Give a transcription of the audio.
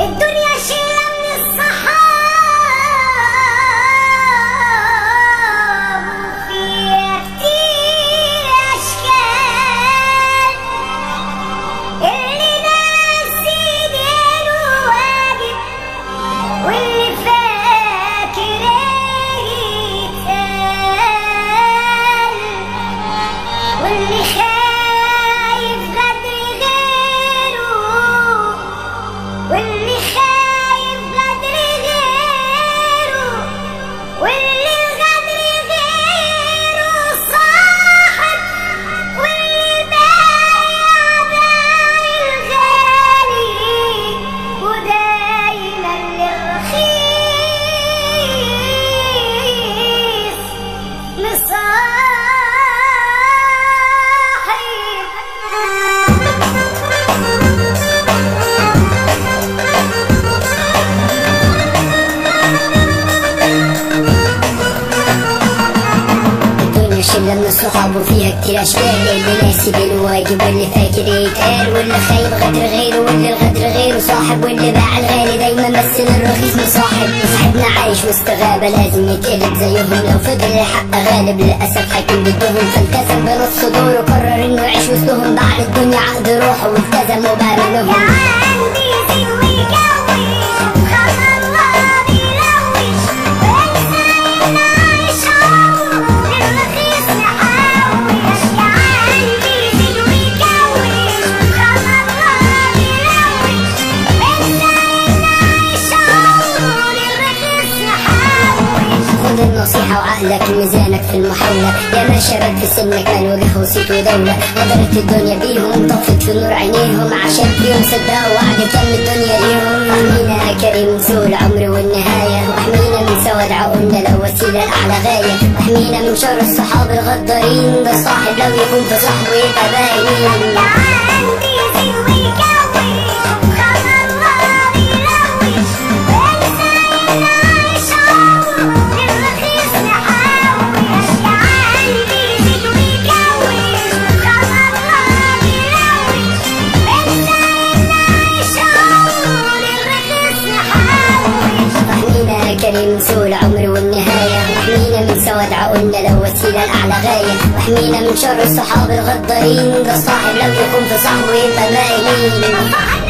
الدنيا شيلة من الصحاب وفيها كتير أشكال اللي ناسي دينه واجب واللي فاكر يتقال واللي خايف غدر غيره واللي خايف غدر غيره واللي الغدر غيره صاحب واللي بايع بايع الغالي ودايما للرخيص الدنيا شلة من الصحاب وفيها كتير أشكال اللي ناسي بالواجب واللي فاكر يتقال واللي خايب غدر غيره واللي الغدر غيره صاحب واللي باع الغالي دايما بس الرخيص مصاحب صاحبنا عايش وسط غابة لازم يتقلب زيهم لو فضل الحق غالب للأسف هيكون ضدهم فالتزم بنص دوره قرر إنه يعيش وسطهم باع الدنيا عقد روحه والتزم وبار لهم عندي زين ويجوش خلى الله بيلوش وانسى نعيش عمره للرخيص نحوش يا عندي زين ويجوش خلى الله بيلوش وانسى نعيش عمره للرخيص نحوش خد النصيحة وعقلك ميزانك في المحاولة يا ما شباب في سنك مال وجه وصيت ودولة قدرت الدنيا بيهم طفت في نور عينيهم عشان فيهم صدقوا وعد كان الدنيا ليهم احمينا يا كريم سوء العمر والنهاية واحمينا من سواد عقولنا لو وسيلة لأعلى غاية واحمينا من شر الصحاب الغدارين ده الصاحب لو يكون في صاحبه يبقى باين عندي زين ويجوش خلى الله بيلوش وانسى نعيش عمره للرخيص نحوش يا عندي زين ويجوش خلى الله بيلوش وانسى نعيش عمره للرخيص نحوش واحمينا يا كريم سوء العمر والنهاية واحمينا من سواد عقولنا لو وسيلة لأعلى غاية واحمينا من شر الصحاب الغدارين ده الصاحب لو يكون في صاحبه يبقى باين صاحب